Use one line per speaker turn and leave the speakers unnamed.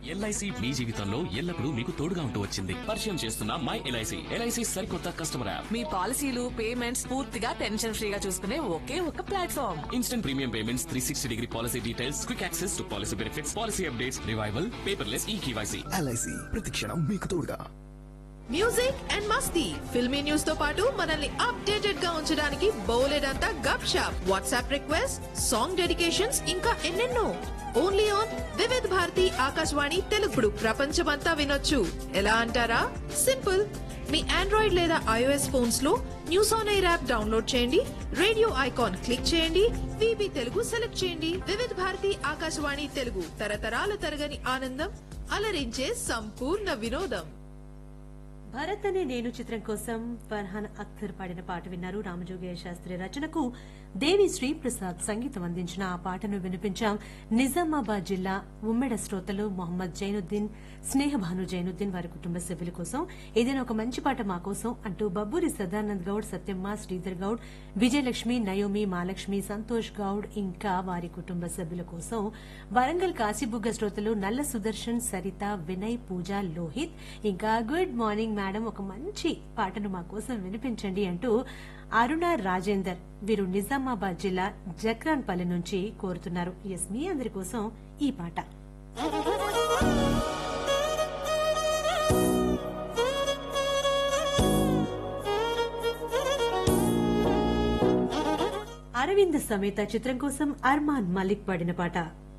LIC మీ జీవితంలో ఎల్లప్పుడూ మీకు తోడుగా ఉంటూ వచ్చింది పరిచయం చేస్తున్న మై ఎల్ఐసి ఎల్ఐసి సరికొత్త కస్టమర్ యాప్
మీ పాలసీలు పేమెంట్స్ పూర్తిగా టెన్షన్ ఫ్రీగా చూసుకునే ఒకే ఒక platform
instant premium payments three sixty degree policy details quick access to policy benefits policy updates revival paperless e KYC
LIC ప్రతిక్షణం మీకు తోడుగా
మ్యూజిక్ అండ్ మస్తీ ఫిల్మీ న్యూస్ తో పాటు మనల్ని అప్డేటెడ్ గా ఉంచడానికి బౌలెడంతా గప్ షాప్ వాట్సాప్ రిక్వెస్ట్ సాంగ్ డెడికేషన్స్ ఇంకా ఎన్నెన్నో ఓన్లీ ఆన్ వివిధ్ భారతి ఆకాశవాణి తెలుగుడు ప్రపంచమంతా వినొచ్చు ఎలా అంటారా సింపుల్ మీ ఆండ్రాయిడ్ లేదా ఐఓఎస్ ఫోన్స్ లో news on air app download చేయండి రేడియో ఐకాన్ క్లిక్ చేయండి విబి తెలుగు సెలెక్ట్ చేయండి వివిధ భారతి ఆకాశవాణి తెలుగు తరతరాల తరగని ఆనందం అలరించే సంపూర్ణ వినోదం
భరత్ అనే నేను చిత్రం కోసం ఫర్హాన్ అఖ్తర్ పాడిన పాట విన్నారు రామజోగయ్య శాస్త్రి రచనకు దేవి శ్రీప్రసాద్ సంగీతం అందించిన ఆ పాటను వినిపించాం నిజామాబాద్ జిల్లా ఉమ్మెడ శ్రోతలు మొహమ్మద్ జైనుద్దీన్ స్నేహభాను జైనుద్దీన్ వారి కుటుంబ సభ్యుల కోసం ఏదైనా ఒక మంచి పాట మా కోసం అంటూ బబ్బూరి సదానంద్ గౌడ్ సత్యమ్మ శ్రీధర్ గౌడ్ విజయలక్ష్మి నయోమి మాలక్ష్మి సంతోష్ గౌడ్ ఇంకా వారి కుటుంబ సభ్యుల కోసం వరంగల్ కాశీబుగ్గ శ్రోతలు నల్ల సుదర్శన్ సరిత వినయ్ పూజ లోహిత్ ఇంకా గుడ్ మార్నింగ్ మేడం ఒక మంచి పాటను మా కోసం వినిపించండి అంటూ అరుణ రాజేందర్ వీరు నిజామాబాద్ జిల్లా జక్రాన్పల్లి నుంచి కోరుతున్నారు ఎస్ మీ అందరి కోసం ఈ పాట అరవింద్ సమేత చిత్రం కోసం అర్మాన్ మలిక్ పాడిన పాట